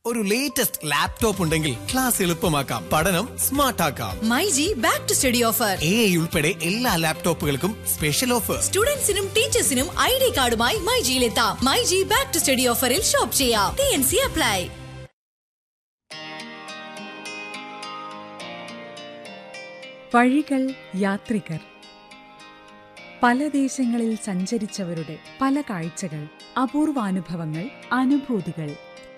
ഒരു latest laptop ഉണ്ടെങ്കിൽ class എളുപ്പമാക്കാം പഠനം സ്മാർട്ട് ആക്കാം myG back to study offer A I ഉൾപ്പെടെ എല്ലാ ലാപ്ടോപ്പുകൾക്കും സ്പെഷ്യൽ ഓഫർ സ്റ്റുഡൻസിനും ടീച്ചേഴ്സിനും ഐ ഡി കാർഡുമായി മൈജിയിലെത്താം മൈജി ബാക്ക് ടു സ്റ്റഡി ഓഫറിൽ ഷോപ്പ് ചെയ്യാം ടി എൻ സി അപ്ലൈ വഴികൾ യാത്രികർ പല ദേശങ്ങളിൽ സഞ്ചരിച്ചവരുടെ പല കാഴ്ചകൾ അപൂർവാനുഭവങ്ങൾ അനുഭൂതികൾ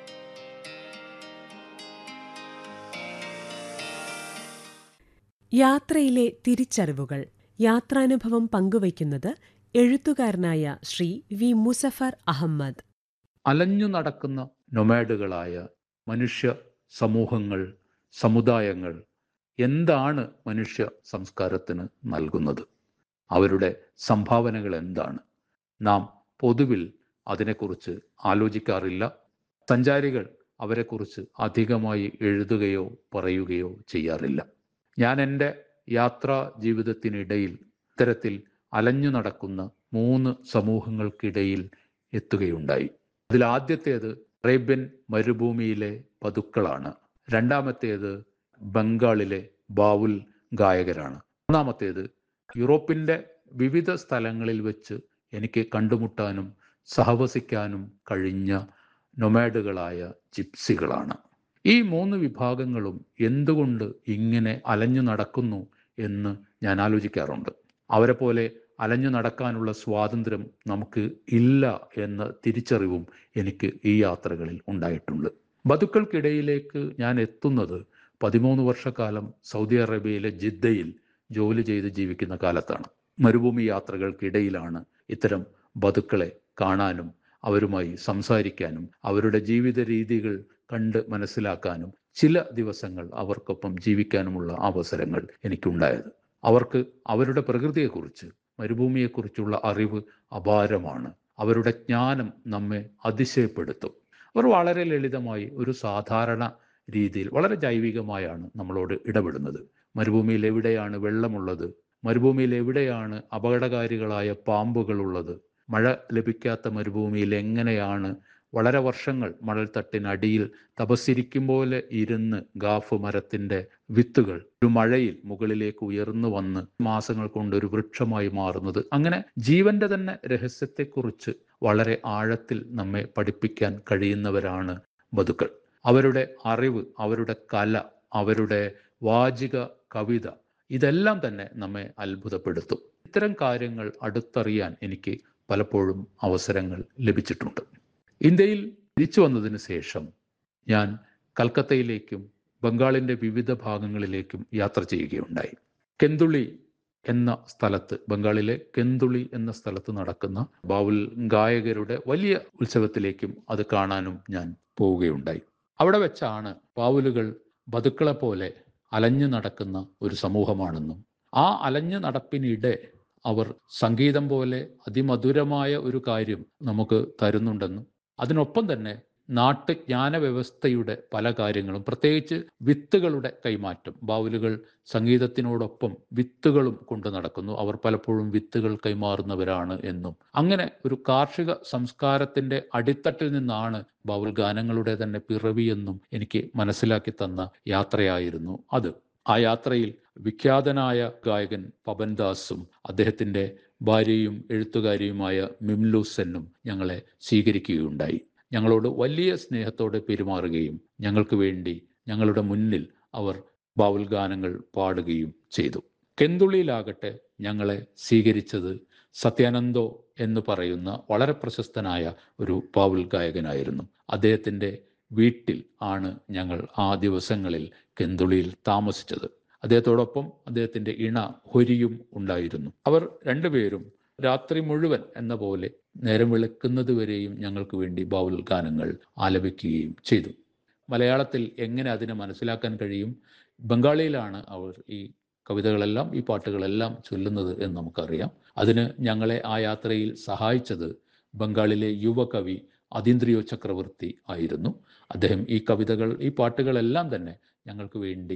യാത്രയിലെ തിരിച്ചറിവുകൾ യാത്രാനുഭവം പങ്കുവയ്ക്കുന്നത് എഴുത്തുകാരനായ ശ്രീ വി മുസഫർ അഹമ്മദ് അലഞ്ഞു നടക്കുന്ന നൊമാഡുകളായ മനുഷ്യ സമൂഹങ്ങൾ സമുദായങ്ങൾ എന്താണ് മനുഷ്യ സംസ്കാരത്തിന് നൽകുന്നത് അവരുടെ സംഭാവനകൾ എന്താണ് നാം പൊതുവിൽ അതിനെക്കുറിച്ച് ആലോചിക്കാറില്ല സഞ്ചാരികൾ അവരെക്കുറിച്ച് അധികമായി എഴുതുകയോ പറയുകയോ ചെയ്യാറില്ല ഞാൻ എൻ്റെ യാത്രാ ജീവിതത്തിനിടയിൽ ഇത്തരത്തിൽ അലഞ്ഞു നടക്കുന്ന മൂന്ന് സമൂഹങ്ങൾക്കിടയിൽ എത്തുകയുണ്ടായി അതിൽ ആദ്യത്തേത് അറേബ്യൻ മരുഭൂമിയിലെ പതുക്കളാണ് രണ്ടാമത്തേത് ബംഗാളിലെ ബാവുൽ ഗായകരാണ് മൂന്നാമത്തേത് യൂറോപ്പിൻ്റെ വിവിധ സ്ഥലങ്ങളിൽ വെച്ച് എനിക്ക് കണ്ടുമുട്ടാനും സഹവസിക്കാനും കഴിഞ്ഞ നൊമാഡുകളായ ജിപ്സികളാണ് ഈ മൂന്ന് വിഭാഗങ്ങളും എന്തുകൊണ്ട് ഇങ്ങനെ അലഞ്ഞു നടക്കുന്നു എന്ന് ഞാൻ ആലോചിക്കാറുണ്ട് അവരെ പോലെ അലഞ്ഞു നടക്കാനുള്ള സ്വാതന്ത്ര്യം നമുക്ക് ഇല്ല എന്ന തിരിച്ചറിവും എനിക്ക് ഈ യാത്രകളിൽ ഉണ്ടായിട്ടുണ്ട് ബതുക്കൾക്കിടയിലേക്ക് ഞാൻ എത്തുന്നത് പതിമൂന്ന് വർഷക്കാലം സൗദി അറേബ്യയിലെ ജിദ്ദയിൽ ജോലി ചെയ്ത് ജീവിക്കുന്ന കാലത്താണ് മരുഭൂമി യാത്രകൾക്കിടയിലാണ് ഇത്തരം ബതുക്കളെ കാണാനും അവരുമായി സംസാരിക്കാനും അവരുടെ ജീവിത രീതികൾ കണ്ട് മനസ്സിലാക്കാനും ചില ദിവസങ്ങൾ അവർക്കൊപ്പം ജീവിക്കാനുമുള്ള അവസരങ്ങൾ എനിക്കുണ്ടായത് അവർക്ക് അവരുടെ പ്രകൃതിയെക്കുറിച്ച് മരുഭൂമിയെക്കുറിച്ചുള്ള അറിവ് അപാരമാണ് അവരുടെ ജ്ഞാനം നമ്മെ അതിശയപ്പെടുത്തും അവർ വളരെ ലളിതമായി ഒരു സാധാരണ രീതിയിൽ വളരെ ജൈവികമായാണ് നമ്മളോട് ഇടപെടുന്നത് മരുഭൂമിയിൽ എവിടെയാണ് വെള്ളമുള്ളത് മരുഭൂമിയിൽ എവിടെയാണ് അപകടകാരികളായ പാമ്പുകളുള്ളത് മഴ ലഭിക്കാത്ത മരുഭൂമിയിൽ എങ്ങനെയാണ് വളരെ വർഷങ്ങൾ മണൽത്തട്ടിനടിയിൽ തപസ്സിരിക്കും പോലെ ഇരുന്ന് ഗാഫ് മരത്തിന്റെ വിത്തുകൾ ഒരു മഴയിൽ മുകളിലേക്ക് ഉയർന്നു വന്ന് മാസങ്ങൾ കൊണ്ട് ഒരു വൃക്ഷമായി മാറുന്നത് അങ്ങനെ ജീവന്റെ തന്നെ രഹസ്യത്തെക്കുറിച്ച് വളരെ ആഴത്തിൽ നമ്മെ പഠിപ്പിക്കാൻ കഴിയുന്നവരാണ് ബതുക്കൾ അവരുടെ അറിവ് അവരുടെ കല അവരുടെ വാചിക കവിത ഇതെല്ലാം തന്നെ നമ്മെ അത്ഭുതപ്പെടുത്തും ഇത്തരം കാര്യങ്ങൾ അടുത്തറിയാൻ എനിക്ക് പലപ്പോഴും അവസരങ്ങൾ ലഭിച്ചിട്ടുണ്ട് ഇന്ത്യയിൽ തിരിച്ചു വന്നതിന് ശേഷം ഞാൻ കൽക്കത്തയിലേക്കും ബംഗാളിൻ്റെ വിവിധ ഭാഗങ്ങളിലേക്കും യാത്ര ചെയ്യുകയുണ്ടായി കെന്തുളി എന്ന സ്ഥലത്ത് ബംഗാളിലെ കെന്തുളി എന്ന സ്ഥലത്ത് നടക്കുന്ന ബാവുൽ ഗായകരുടെ വലിയ ഉത്സവത്തിലേക്കും അത് കാണാനും ഞാൻ പോവുകയുണ്ടായി അവിടെ വെച്ചാണ് ബാവുലുകൾ ബതുക്കളെ പോലെ അലഞ്ഞു നടക്കുന്ന ഒരു സമൂഹമാണെന്നും ആ അലഞ്ഞു നടപ്പിനിടെ അവർ സംഗീതം പോലെ അതിമധുരമായ ഒരു കാര്യം നമുക്ക് തരുന്നുണ്ടെന്നും അതിനൊപ്പം തന്നെ നാട്ടുജ്ഞാന വ്യവസ്ഥയുടെ പല കാര്യങ്ങളും പ്രത്യേകിച്ച് വിത്തുകളുടെ കൈമാറ്റം ബാവുലുകൾ സംഗീതത്തിനോടൊപ്പം വിത്തുകളും കൊണ്ടു നടക്കുന്നു അവർ പലപ്പോഴും വിത്തുകൾ കൈമാറുന്നവരാണ് എന്നും അങ്ങനെ ഒരു കാർഷിക സംസ്കാരത്തിന്റെ അടിത്തട്ടിൽ നിന്നാണ് ബാവുൽ ഗാനങ്ങളുടെ തന്നെ പിറവിയെന്നും എനിക്ക് മനസ്സിലാക്കി തന്ന യാത്രയായിരുന്നു അത് ആ യാത്രയിൽ വിഖ്യാതനായ ഗായകൻ പവൻദാസും അദ്ദേഹത്തിന്റെ ഭാര്യയും എഴുത്തുകാരിയുമായ മിംലൂസെന്നും ഞങ്ങളെ സ്വീകരിക്കുകയുണ്ടായി ഞങ്ങളോട് വലിയ സ്നേഹത്തോടെ പെരുമാറുകയും ഞങ്ങൾക്ക് വേണ്ടി ഞങ്ങളുടെ മുന്നിൽ അവർ ബാവുൽ ഗാനങ്ങൾ പാടുകയും ചെയ്തു കെന്തുള്ളിയിലാകട്ടെ ഞങ്ങളെ സ്വീകരിച്ചത് സത്യാനന്ദോ എന്ന് പറയുന്ന വളരെ പ്രശസ്തനായ ഒരു ബാവുൽ ഗായകനായിരുന്നു അദ്ദേഹത്തിൻ്റെ വീട്ടിൽ ആണ് ഞങ്ങൾ ആ ദിവസങ്ങളിൽ കെന്തുളിയിൽ താമസിച്ചത് അദ്ദേഹത്തോടൊപ്പം അദ്ദേഹത്തിൻ്റെ ഇണ ഹൊരിയും ഉണ്ടായിരുന്നു അവർ രണ്ടുപേരും രാത്രി മുഴുവൻ എന്ന പോലെ നേരം വെളുക്കുന്നത് വരെയും ഞങ്ങൾക്ക് വേണ്ടി ബാവുൽ ഗാനങ്ങൾ ആലപിക്കുകയും ചെയ്തു മലയാളത്തിൽ എങ്ങനെ അതിനെ മനസ്സിലാക്കാൻ കഴിയും ബംഗാളിയിലാണ് അവർ ഈ കവിതകളെല്ലാം ഈ പാട്ടുകളെല്ലാം ചൊല്ലുന്നത് എന്ന് നമുക്കറിയാം അതിന് ഞങ്ങളെ ആ യാത്രയിൽ സഹായിച്ചത് ബംഗാളിലെ യുവകവി അതീന്ദ്രിയോ ചക്രവർത്തി ആയിരുന്നു അദ്ദേഹം ഈ കവിതകൾ ഈ പാട്ടുകളെല്ലാം തന്നെ ഞങ്ങൾക്ക് വേണ്ടി